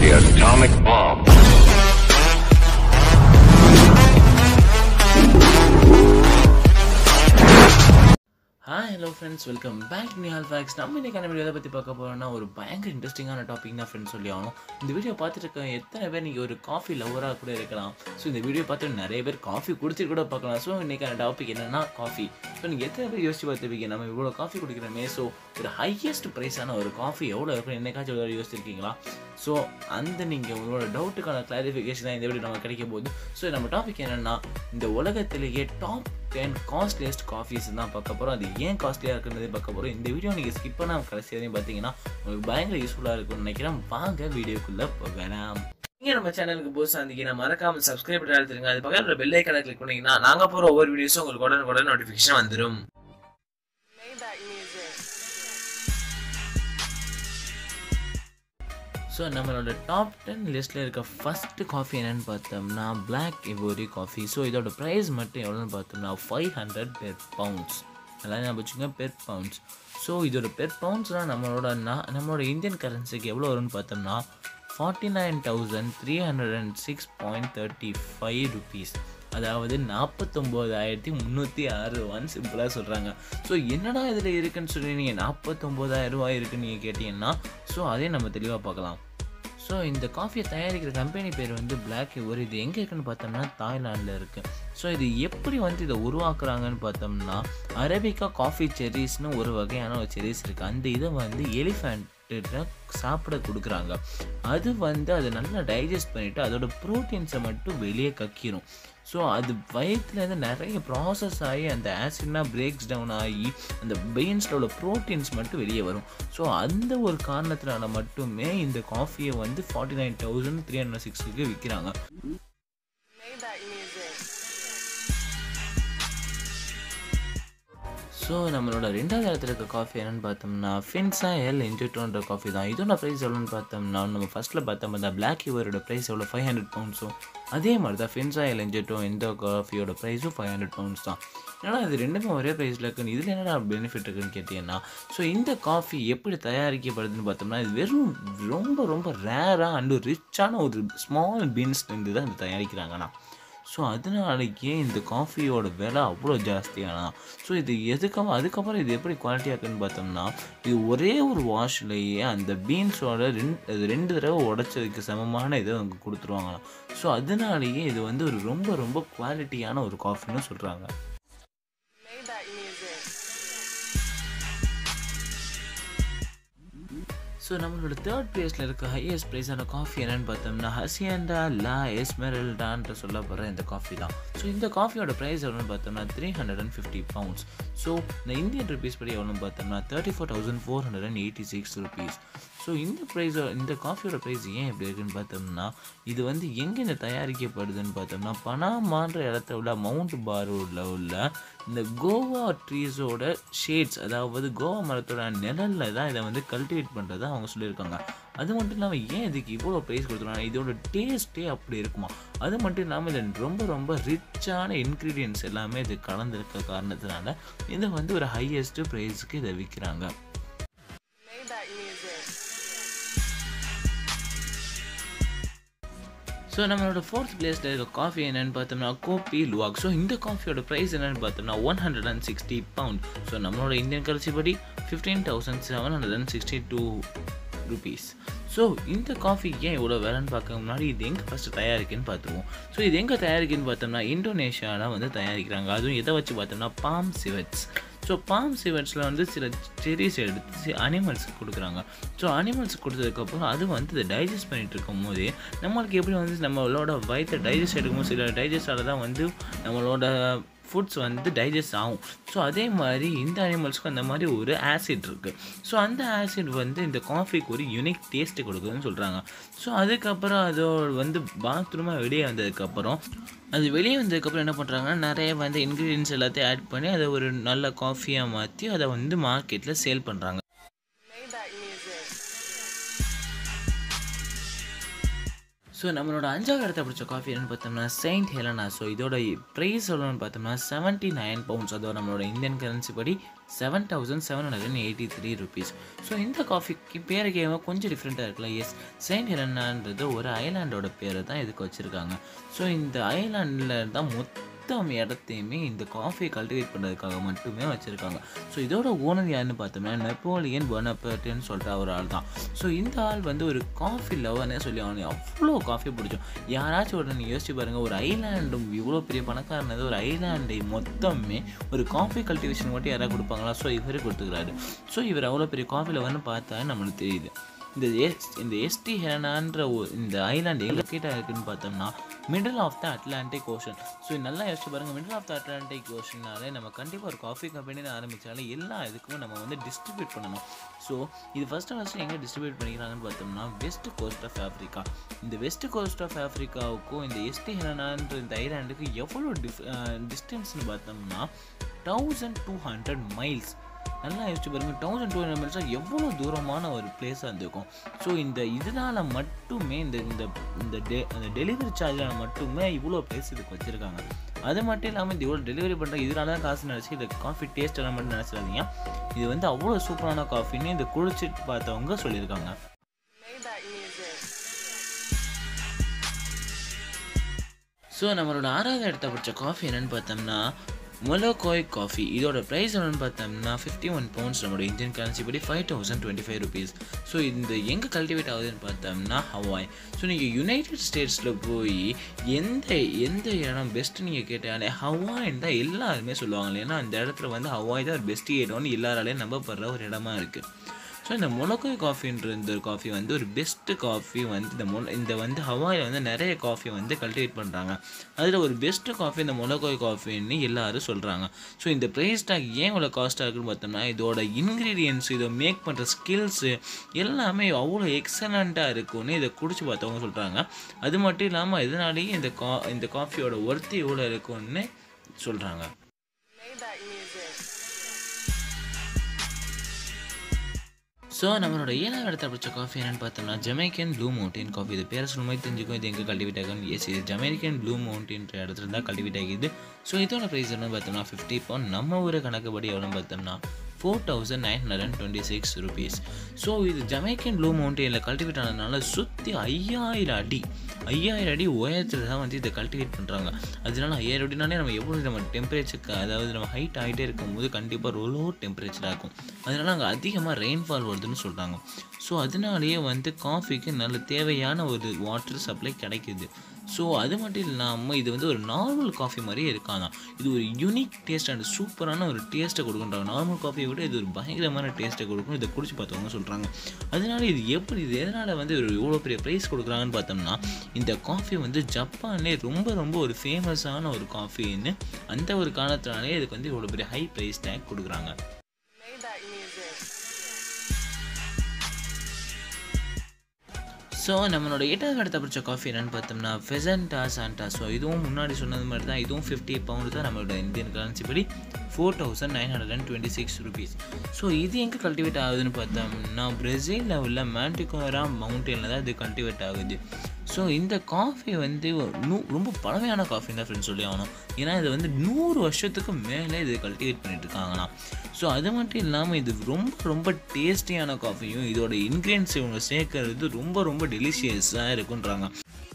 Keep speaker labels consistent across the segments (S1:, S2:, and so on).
S1: The atomic bomb.
S2: Hi hello friends welcome back new hall facts நம்ம இன்னைக்கான video எதை பற்றி பார்க்க போகிறோம்னா ஒரு பயங்கர இன்ட்ரெஸ்டிங்கான டாபிக் தான் ஃப்ரெண்ட்ஸ் சொல்லி ஆகணும் இந்த வீடியோ பார்த்துட்டு இருக்க எத்தனை பேர் நீங்கள் ஒரு காஃபி லவராக கூட இருக்கலாம் ஸோ இந்த வீடியோ பார்த்து நிறைய பேர் காஃபி குடிச்சிட்டு கூட பார்க்கலாம் ஸோ இன்னைக்கான டாபிக் என்னன்னா காஃபி ஸோ நீங்கள் எத்தனை பேர் யோசிச்சு பார்த்துருப்பீங்க நம்ம இவ்வளோ காஃபி குடிக்கிறோமே ஸோ ஒரு ஹையஸ்ட் ப்ரைஸான ஒரு காஃபி எவ்வளோ இருக்கும் என்னைக்காச்சும் ஒரு யோசிச்சிருக்கீங்களா ஸோ அந்த நீங்கள் உங்களோட டவுட்டுக்கான கிளாரிஃபிகேஷன் தான் இந்த வீடியோ நம்ம கிடைக்க போகுது ஸோ நம்ம டாபிக் என்னென்னா இந்த உலகத்திலேயே டாப் டென் காஸ்ட்லியஸ்ட் காஃபீஸ் தான் பார்க்க போகிறோம் அது ஏன் காஸ்ட்லியாக இருக்குன்றதே பார்க்க போகிறோம் இந்த வீடியோ நீங்கள் ஸ்கிப் பண்ணால் கடைசி வரையும் பார்த்தீங்கன்னா உங்களுக்கு பயங்கர யூஸ்ஃபுல்லாக இருக்கும்னு நினைக்கிறேன் வாங்க வீடியோக்குள்ளே போகலாம் நீங்கள் நம்ம சேனலுக்கு புதுசாக இருந்தீங்கன்னா மறக்காம சப்ஸ்கிரைப் பண்ணி அழுத்துருங்க அது பக்கத்தில் பெல் ஐக்கனை கிளிக் பண்ணீங்கன்னா நாங்கள் போகிற ஒவ்வொரு வீடியோஸும் உங்களுக்கு உடனே உடனே நோட்டிஃபிகேஷன் வந்துடும்
S3: Maybach music.
S2: ஸோ நம்மளோட டாப் டென் லிஸ்ட்டில் இருக்க ஃபஸ்ட்டு காஃபி என்னென்னு பார்த்தோம்னா Black இவோரி காஃபி ஸோ இதோட ப்ரைஸ் மட்டும் எவ்வளோன்னு பார்த்தோம்னா ஃபைவ் ஹண்ட்ரட் பெர் பவுண்ட்ஸ் நல்லா ஞாபகம் வச்சுங்க பெர் பவுண்ட்ஸ் ஸோ இதோட பெர் பவுண்ட்ஸ்னால் நம்மளோட நா- நம்மளோட இந்தியன் கரன்சிக்கு எவ்வளோ வரும்னு பார்த்தோம்னா forty nine thousand three hundred and six point thirty five rupees அதாவது நாற்பத்தொம்போதாயிரத்தி முந்நூற்றி ஆறு ரூபான்னு சிம்பிளாக சொல்கிறாங்க ஸோ என்னடா இதில் இருக்குன்னு சொல்லி நீங்கள் நாற்பத்தொம்போதாயிரம் ரூபாய் இருக்குன்னு நீங்கள் கேட்டிங்கன்னா ஸோ அதே நம்ம தெளிவாக பார்க்கலாம் ஸோ இந்த காஃபியை தயாரிக்கிற கம்பெனி பேர் வந்து Black ஒரு இது எங்கே இருக்குன்னு பார்த்தோம்னா தாய்லாண்டில் இருக்குது ஸோ இது எப்படி வந்து இதை உருவாக்குறாங்கன்னு பார்த்தோம்னா அரபிக்கா காஃபி செரிஸ்னு ஒரு வகையான ஒரு செரிஸ் இருக்குது அந்த இதை வந்து எலிஃபெண்ட்டு சாப்பிட கொடுக்குறாங்க அது வந்து அதை நல்லா டைஜஸ்ட் பண்ணிவிட்டு அதோட ப்ரோட்டீன்ஸை மட்டும் வெளியே கக்கிரும் ஸோ அது வயிற்றுலேருந்து நிறைய ப்ராசஸ் ஆகி அந்த ஆசிட்னா பிரேக்ஸ் டவுன் ஆகி அந்த பெயின்ஸில் உள்ள ப்ரோட்டீன்ஸ் மட்டும் வெளியே வரும் ஸோ அந்த ஒரு காரணத்தினால மட்டுமே இந்த காஃபியை வந்து forty nine thousand three hundred சிக்ஸ்க்கு விற்கிறாங்க
S3: Maybach music.
S2: ஸோ நம்மளோட ரெண்டாவது இடத்துல இருக்க காஃபி என்னன்னு பார்த்தோம்னா ஃபின்ஸா எல் இன்ஜெக்டோன்ற காஃபி தான் இதோட ப்ரைஸ் எவ்வளோன்னு பார்த்தோம்னா நம்ம ஃபஸ்ட்டில் பார்த்தோம் அந்த பிளாக் யூவரோட ப்ரைஸ் எவ்வளோ ஃபைவ் ஹண்ட்ரட் பவுண்ட்ஸும் அதே மாதிரி தான் ஃபின்ஸா எல் இன்ஜெக்டோ இந்த காஃபியோட ப்ரைஸும் ஃபைவ் ஹண்ட்ரட் பவுண்ட்ஸ் தான் ஏன்னா இது ரெண்டுமே ஒரே ப்ரைஸில் இருக்குன்னு இதில் என்னடா பெனிஃபிட் இருக்குன்னு கேட்டிங்கன்னா ஸோ இந்த காஃபி எப்படி தயாரிக்கப்படுதுன்னு பார்த்தோம்னா இது வெறும் ரொம்ப ரொம்ப ரேராக அண்டு ரிச்சான ஒரு ஸ்மால் பீன்ஸ்லேருந்து தான் இது தயாரிக்கிறாங்கண்ணா ஸோ அதனாலேயே இந்த காஃபியோட விலை அவ்வளோ ஜாஸ்தியானா ஸோ இது எதுக்காக அதுக்கப்புறம் இது எப்படி குவாலிட்டியாக இருக்குன்னு பார்த்தோம்னா இது ஒரே ஒரு வாஷ்லேயே அந்த பீன்ஸோட ரெண்டு அது ரெண்டு தடவை உடைச்சதுக்கு சமமான இதை அவங்க கொடுத்துருவாங்களாம் ஸோ அதனாலேயே இது வந்து ஒரு ரொம்ப ரொம்ப குவாலிட்டியான ஒரு காஃபின்னு சொல்கிறாங்க
S3: Maybach music.
S2: ஸோ நம்மளோட தேர்ட் பிளேஸில் இருக்க ஹையஸ்ட் ப்ரைஸான காஃபி என்னன்னு பார்த்தோம்னா ஹசியண்டா லா எஸ்மெரல்டான்ற சொல்ல போகிற இந்த காஃபி தான் ஸோ இந்த காஃபியோட ப்ரைஸ் எவ்வளோன்னு பார்த்தோம்னா three hundred and fifty pounds so இந்த இந்தியன் ருபீஸ் படி எவ்வளோன்னு பார்த்தோம்னா thirty four thousand four hundred and eighty six rupees so இந்த ப்ரைஸோ இந்த காஃபியோட ப்ரைஸ் ஏன் இப்படி இருக்குன்னு பார்த்தோம்னா இது வந்து எங்கே தயாரிக்கப்படுதுன்னு பார்த்தோம்னா பனாமான்ற இடத்துல உள்ள மவுண்ட் பாரூரில் உள்ள இந்த கோவா ட்ரீஸோட ஷேட்ஸ் அதாவது கோவா மரத்தோட நிழலில் தான் இதை வந்து கல்டிவேட் பண்ணுறதா அவங்க சொல்லியிருக்காங்க அது மட்டும் இல்லாமல் ஏன் இதுக்கு இவ்வளோ ப்ரைஸ் கொடுத்துருக்காங்க இதோட டேஸ்ட்டே அப்படி இருக்குமா அது மட்டும் இல்லாமல் இது ரொம்ப ரொம்ப ரிச்சான இன்க்ரீடியன்ஸ் எல்லாமே இது கலந்துருக்க காரணத்தினால இதை வந்து ஒரு ஹையஸ்ட் ப்ரைஸுக்கு இதை விற்கிறாங்க
S3: Maybach music.
S2: ஸோ நம்மளோட ஃபோர்த் பிளேஸில் இருக்க காஃபி என்னன்னு பார்த்தோம்னா கோபி லுவாக் ஸோ இந்த காஃபியோட ப்ரைஸ் என்னன்னு பார்த்தோம்னா one hundred and sixty pound so நம்மளோட இந்தியன் கரன்சி படி fifteen thousand seven hundred and sixty two rupees so இந்த காஃபி ஏன் இவ்வளோ விலைன்னு பார்க்க முன்னாடி இது எங்கே ஃபஸ்ட்டு தயாரிக்குன்னு பார்த்துருவோம் ஸோ இது எங்கே தயாரிக்குன்னு பார்த்தோம்னா இந்தோனேஷியாவில் வந்து தயாரிக்கிறாங்க அதுவும் எதை வச்சு பார்த்தோம்னா பாம் சிவெட்ஸ் ஸோ பாம் சிவெட்ஸில் வந்து சில செரிஸ் எடுத்து அனிமல்ஸுக்கு கொடுக்குறாங்க ஸோ அனிமல்ஸுக்கு கொடுத்ததுக்கப்புறம் அது வந்து இதை டைஜஸ்ட் பண்ணிட்டு இருக்கும் போதே நம்மளுக்கு எப்படி வந்து நம்மளோட வயிற்றை டைஜஸ்ட் எடுக்கும்போது சில டைஜஸ்டால தான் வந்து நம்மளோட ஃபுட்ஸ் வந்து டைஜஸ்ட் ஆகும் ஸோ அதே மாதிரி இந்த அனிமல்ஸ்க்கும் அந்த மாதிரி ஒரு ஆசிட் இருக்குது ஸோ அந்த ஆசிட் வந்து இந்த காஃபிக்கு ஒரு யூனிக் டேஸ்ட்டு கொடுக்குதுன்னு சொல்கிறாங்க ஸோ அதுக்கப்புறம் அதோட வந்து பாத்ரூமாக வெளியே வந்ததுக்கப்புறம் அது வெளியே வந்ததுக்கப்புறம் என்ன பண்ணுறாங்கன்னா நிறைய வந்து இன்க்ரீடியன்ஸ் எல்லாத்தையும் ஆட் பண்ணி அதை ஒரு நல்ல காஃபியாக மாற்றி அதை வந்து மார்க்கெட்டில் சேல் பண்ணுறாங்க
S3: Maybach music.
S2: ஸோ ஸோ நம்மளோட அஞ்சாவது இடத்த பிடிச்ச காஃபி என்னன்னு பார்த்தோம்னா செயின்ட் ஹெலனா ஸோ இதோட ப்ரைஸ் சொல்லணும்னு பார்த்தோம்னா செவன்ட்டி நைன் பவுண்ட்ஸ் அதோட நம்மளோட இந்தியன் கரன்சி படி seven thousand seven hundred and eighty three rupees so இந்த காஃபிக்கு பேருக்கே கொஞ்சம் டிஃப்ரெண்ட்டாக இருக்குல்ல எஸ் செயின்ட் ஹெலனான்றது ஒரு ஐலாண்டோட பேரை தான் இதுக்கு வச்சுருக்காங்க ஸோ இந்த ஐலாண்டில் தான் மொத்த மொத்தம் இடத்தையுமே இந்த காஃபியை கல்டிவேட் பண்ணுறதுக்காக மட்டுமே வச்சுருக்காங்க ஸோ இதோட ஓனர் யாருன்னு பார்த்தோம்னா நெப்போலியன் பொனப்பர்ட்னு சொல்கிற ஒரு ஆள் தான் ஸோ இந்த ஆள் வந்து ஒரு காஃபி லவர்னே சொல்லி அவனுக்கு அவ்வளோ காஃபி பிடிக்கும் யாராச்சும் ஒரு நீங்கள் யோசிச்சு பாருங்கள் ஒரு ஐலாண்டும் இவ்வளோ பெரிய பணக்காரனது ஒரு ஐலாண்டை மொத்தமே ஒரு காஃபி கல்டிவேஷன் மட்டும் யாராவது கொடுப்பாங்களா ஸோ இவரே கொடுத்துக்கிறாரு ஸோ இவர் அவ்வளோ பெரிய காஃபி லவர்னு பார்த்தா நம்மளுக்கு தெரியுது இந்த எஸ் இந்த எஸ்டி ஹெலனான்ற ஒரு இந்த ஐலாண்டு எங்கே கிட்ட இருக்குன்னு பார்த்தோம்னா middle of the Atlantic ocean so நல்லா யோசிச்சு பாருங்கள் மிடில் ஆஃப் த அட்லாண்டிக் ஓஷன்னாலே நம்ம கண்டிப்பாக ஒரு காஃபி கம்பெனின்னு ஆரம்பித்தாலே எல்லா இதுக்குமே நம்ம வந்து டிஸ்ட்ரிபியூட் பண்ணணும் ஸோ இது ஃபஸ்ட்டு ஃபஸ்ட்டு எங்கே டிஸ்ட்ரிபியூட் பண்ணிக்கிறாங்கன்னு பார்த்தோம்னா வெஸ்ட் கோஸ்ட் ஆஃப் ஆஃப்ரிக்கா இந்த வெஸ்ட் கோஸ்ட் ஆஃப் ஆஃப்ரிக்காவுக்கும் இந்த எஸ்டி ஹெலனான்ற இந்த ஐலாண்டுக்கு எவ்வளோ டிஃப் டிஸ்டன்ஸ்னு பார்த்தோம்னா தௌசண்ட் டூ ஹண்ட்ரட் மைல்ஸ் நல்லா யோசிச்சு பாருங்கள் தௌசண்ட் டூ ஹண்ட்ரட் மைல்ஸாக எவ்வளோ தூரமான ஒரு பிளேஸாக இருந்திருக்கும் ஸோ இந்த இதனால் மட்டுமே இந்த இந்த இந்த டெ அந்த டெலிவரி சார்ஜில் மட்டுமே இவ்வளோ பிளேஸ் இதுக்கு வச்சுருக்காங்க அது மட்டும் இல்லாமல் இது இவ்வளோ டெலிவரி பண்ணுற இதனால தான் காசு நினச்சி இந்த காஃபி டேஸ்ட் எல்லாம் மட்டும் நினச்சிடாதீங்க இது வந்து அவ்வளோ சூப்பரான காஃபின்னு இந்த குளிச்சுட்டு பார்த்தவங்க சொல்லியிருக்காங்க
S3: Maybach music.
S2: ஸோ நம்மளோட ஆறாவது இடத்த பிடிச்ச காஃபி என்னன்னு பார்த்தோம்னா மொலோகோய் காஃபி இதோட ப்ரைஸ் என்னன்னு பார்த்தோம்னா ஃபிஃப்டி ஒன் பவுண்ட்ஸ் நம்மளோட இந்தியன் கரன்சி படி five thousand twenty five rupees so இந்த எங்கே கல்டிவேட் ஆகுதுன்னு பார்த்தோம்னா ஹவாய் ஸோ நீங்கள் யுனைடெட் ஸ்டேட்ஸில் போய் எந்த எந்த இடம் பெஸ்ட்டு நீங்கள் கேட்டாலே ஹவாயின் தான் எல்லாருமே சொல்லுவாங்க ஏன்னா அந்த இடத்துல வந்து ஹவாய் தான் ஒரு பெஸ்ட் இடம்னு எல்லாராலையும் நம்பப்படுற ஒரு இடமா இருக்குது ஸோ இந்த மொளக்காய் காஃபின்ற இந்த ஒரு காஃபி வந்து ஒரு பெஸ்ட்டு காஃபி வந்து இந்த மொ இந்த வந்து ஹவாயில் வந்து நிறைய காஃபி வந்து கல்டிவேட் பண்ணுறாங்க அதில் ஒரு பெஸ்ட்டு காஃபி இந்த மொளக்காய் காஃபின்னு எல்லாரும் சொல்கிறாங்க ஸோ இந்த ப்ரைஸ் டாக் ஏன் இவ்வளோ காஸ்ட்டாக இருக்குன்னு பார்த்தோம்னா இதோட இன்க்ரீடியன்ஸ் இதை மேக் பண்ணுற ஸ்கில்ஸு எல்லாமே அவ்வளோ எக்ஸலண்ட்டாக இருக்கும்னு இதை குடிச்சு பார்த்தவங்க சொல்கிறாங்க அது மட்டும் இல்லாமல் இதனாலேயே இந்த கா இந்த காஃபியோட ஒர்த்து எவ்வளோ இருக்கும்னு சொல்கிறாங்க
S3: Maybach music.
S2: ஸோ நம்மளோட ஏழாவது இடத்துல பிடிச்ச காஃபி என்னன்னு பார்த்தோம்னா ஜமைக்கன் ப்ளூ மவுண்டன் காஃபி இது பேர் சொல்லும் போது தெரிஞ்சுக்கும் இது எங்கே கல்டிவேட் ஆகுன்னு எஸ் இது ஜமைக்கன் ப்ளூ மவுண்டன்ற இடத்துல தான் கல்டிவேட் ஆகிது ஸோ இதோட ப்ரைஸ் என்னன்னு பார்த்தோம்னா ஃபிஃப்டி பவுண்ட் நம்ம ஊர் கணக்குப்படி எவ்வளோன்னு பார்த்தோம்னா four thousand nine hundred and twenty six rupees so இது ஜமைக்கன் ப்ளூ மவுண்டனில் கல்டிவேட் ஆனதுனால சுற்றி ஐயாயிரம் அடி ஐயாயிரம் அடி உயரத்தில் தான் வந்து இதை கல்டிவேட் பண்ணுறாங்க அதனால ஐயாயிரம் அடினாலே நம்ம எவ்வளோ நம்ம டெம்பரேச்சருக்கு அதாவது நம்ம ஹைட் ஆகிட்டே இருக்கும்போது கண்டிப்பாக ரொலோ டெம்பரேச்சராக இருக்கும் அதனால அங்கே அதிகமாக ரெயின்ஃபால் வருதுன்னு சொல்கிறாங்க ஸோ அதனாலேயே வந்து காஃபிக்கு நல்ல தேவையான ஒரு வாட்டர் சப்ளை கிடைக்குது ஸோ அது மட்டும் இல்லாமல் இது வந்து ஒரு நார்மல் காஃபி மாதிரியே இருக்காதான் இது ஒரு யூனிக் டேஸ்ட் அண்ட் சூப்பரான ஒரு டேஸ்ட்டை கொடுக்குன்றாங்க நார்மல் காஃபியை விட இது ஒரு பயங்கரமான டேஸ்ட்டை கொடுக்கும் இதை குடிச்சு பார்த்தவங்க சொல்கிறாங்க அதனால இது எப்படி இது எதனால் வந்து ஒரு இவ்வளோ பெரிய ப்ரைஸ் கொடுக்குறாங்கன்னு பார்த்தோம்னா இந்த காஃபி வந்து ஜப்பான்லே ரொம்ப ரொம்ப ஒரு ஃபேமஸான ஒரு காஃபின்னு அந்த ஒரு காரணத்தினாலே இதுக்கு வந்து இவ்வளோ பெரிய ஹை ப்ரைஸ் டேக் கொடுக்குறாங்க
S3: Maybach music.
S2: ஸோ நம்மளோட எட்டாவது இடத்த பிடிச்ச காஃபி என்னன்னு பார்த்தோம்னா ஃபெசண்டா சாண்டா ஸோ இதுவும் முன்னாடி சொன்னது மாதிரி தான் இதுவும் ஃபிஃப்டி பவுண்டு தான் நம்மளோட இந்தியன் கரன்சி படி four thousand nine hundred and twenty six rupees so இது எங்கே கல்டிவேட் ஆகுதுன்னு பார்த்தோம்னா பிரேசிலில் உள்ள மேண்டிகோரா மவுண்டனில் தான் இது கல்டிவேட் ஆகுது ஸோ இந்த காஃபி வந்து நூ ரொம்ப பழமையான காஃபி தான் ஃப்ரெண்ட்ஸ் சொல்லி ஆகணும் ஏன்னா இது வந்து நூறு வருஷத்துக்கு மேலே இது கல்டிவேட் பண்ணிட்டு இருக்காங்களாம் ஸோ அது மட்டும் இல்லாமல் இது ரொம்ப ரொம்ப டேஸ்டியான காஃபியும் இதோட இன்க்ரீடியன்ஸ் இவங்க சேர்க்கறது ரொம்ப ரொம்ப டெலிஷியஸாக இருக்குன்றாங்க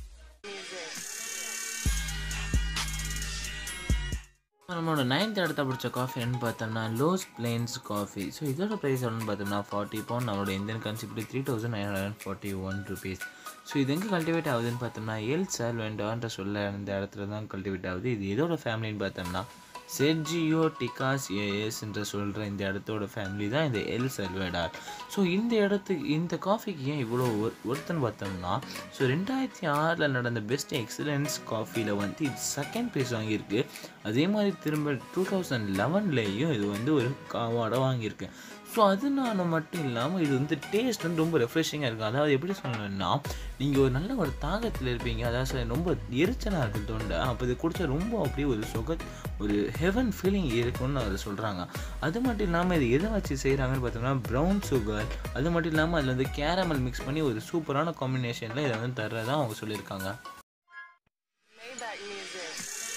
S2: நம்மளோட நைன்த் இடத்த பிடிச்ச காஃபி என்னன்னு பார்த்தோம்னா லோஸ் பிளேன்ஸ் காஃபி ஸோ இதோட ப்ரைஸ் எவ்வளோன்னு பார்த்தோம்னா ஃபார்ட்டி பவுண்ட் நம்மளோட இந்தியன் கன்சிப்டி three thousand nine hundred and forty one rupees so இது எங்கே கல்டிவேட் ஆகுதுன்னு பார்த்தோம்னா எல் சால்வெண்டான்ற சொல்ல இந்த இடத்துல தான் கல்டிவேட் ஆகுது இது எதோட ஃபேமிலின்னு பார்த்தோம்னா செர்ஜியோ டிகாஸ் ஏஎஸ் என்று சொல்கிற இந்த இடத்தோட ஃபேமிலி தான் இந்த எல் செல்வேடார் ஸோ இந்த இடத்துக்கு இந்த காஃபிக்கு ஏன் இவ்வளோ ஒர் ஒருத்தன்னு பார்த்தோம்னா ஸோ ரெண்டாயிரத்தி ஆறில் நடந்த பெஸ்ட் எக்ஸலன்ஸ் காஃபியில் வந்து இது செகண்ட் ப்ரைஸ் வாங்கியிருக்கு அதே மாதிரி திரும்ப டூ தௌசண்ட் லெவன்லேயும் இது வந்து ஒரு அவார்டை வாங்கியிருக்கு ஸோ அதனால மட்டும் இல்லாமல் இது வந்து டேஸ்ட் வந்து ரொம்ப ரெஃப்ரெஷிங்காக இருக்கும் அதாவது எப்படி சொல்லணும்னா நீங்கள் ஒரு நல்ல ஒரு தாகத்தில் இருப்பீங்க அதாவது சரி, ரொம்ப எரிச்சலாக இருக்குது தொண்டை அப்போ இது குடிச்சா ரொம்ப அப்படியே ஒரு சுக ஒரு ஹெவன் ஃபீலிங் இருக்கும்னு அதை சொல்கிறாங்க அது மட்டும் இல்லாமல் இது எதை வச்சு செய்கிறாங்கன்னு பார்த்தோம்னா ப்ரௌன் சுகர் அது மட்டும் இல்லாமல் அதில் வந்து கேரமல் மிக்ஸ் பண்ணி ஒரு சூப்பரான காம்பினேஷனில் இதை வந்து தர்றதா அவங்க சொல்லியிருக்காங்க
S3: Maybach music.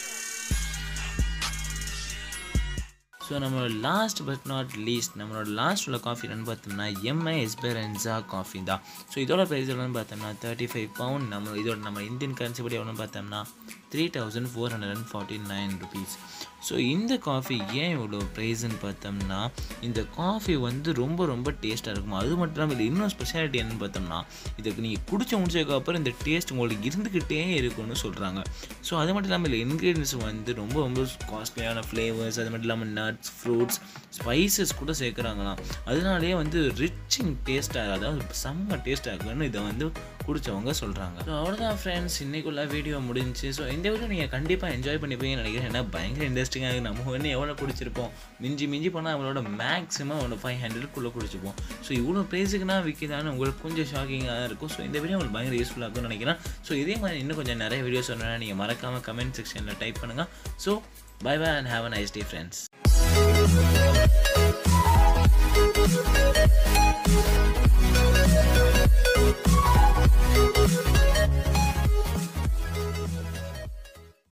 S2: ஸோ நம்மளோட லாஸ்ட் பட் நாட் லீஸ்ட் நம்மளோட லாஸ்ட் உள்ள காஃபி என்னன்னு பார்த்தோம்னா எம்ஐ எஸ்பெரன்ஸா காஃபி தான் ஸோ இதோட ப்ரைஸ் எவ்வளோன்னு பார்த்தோம்னா தேர்ட்டி ஃபைவ் பவுண்ட் நம்ம இதோட நம்ம இந்தியன் கரன்சி படி எவ்வளோன்னு பார்த்தோம்னா three thousand four hundred and forty nine rupees so இந்த காஃபி ஏன் இவ்வளோ ப்ரைஸ்ன்னு பார்த்தோம்னா இந்த காஃபி வந்து ரொம்ப ரொம்ப டேஸ்ட்டாக இருக்கும் அது மட்டும் இல்லாமல் இது இன்னும் ஸ்பெஷாலிட்டி என்னன்னு பார்த்தோம்னா இதுக்கு நீங்கள் குடிச்ச முடிச்சதுக்கப்புறம் இந்த டேஸ்ட் உங்களுக்கு இருந்துக்கிட்டே இருக்கும்னு சொல்கிறாங்க ஸோ அது மட்டும் இல்லாமல் இதில் இன்க்ரீடியன்ஸ் வந்து ரொம்ப ரொம்ப காஸ்ட்லியான ஃப்ளேவர்ஸ் அது மட்டும் இல்லாமல் நட்ஸ் ஃப்ரூட்ஸ் ஸ்பைசஸ் கூட சேர்க்குறாங்களாம் அதனாலேயே வந்து ரிச்சிங் டேஸ்ட்டாக அதாவது செம்ம டேஸ்ட்டாக இருக்குன்னு இதை வந்து குடிச்சவங்க சொல்கிறாங்க ஸோ அவ்வளோதான் ஃப்ரெண்ட்ஸ் இன்னைக்குள்ள வீடியோ முடிஞ்சு ஸோ இந்த வீடியோ நீங்கள் கண்டிப்பாக என்ஜாய் பண்ணிப்பீங்கன்னு நினைக்கிறேன் ஏன்னா பயங்கர இன்ட்ரெஸ்டிங்காக இருக்குது நம்ம வந்து எவ்வளோ குடிச்சிருப்போம் மிஞ்சி மிஞ்சி போனால் அவளோட மேக்ஸிமம் ஒரு ஃபைவ் ஹண்ட்ரட்குள்ளே குடிச்சிப்போம் ஸோ இவ்வளோ ப்ரைஸுக்குனா விற்கிதான்னு உங்களுக்கு கொஞ்சம் ஷாக்கிங்காக தான் இருக்கும் ஸோ இந்த வீடியோ உங்களுக்கு பயங்கர யூஸ்ஃபுல்லாக இருக்கும்னு நினைக்கிறேன் ஸோ இதே மாதிரி இன்னும் கொஞ்சம் நிறைய வீடியோஸ் சொன்னா நீங்கள் மறக்காமல் கமெண்ட் செக்ஷனில் டைப் பண்ணுங்கள் so bye bye and have a nice day friends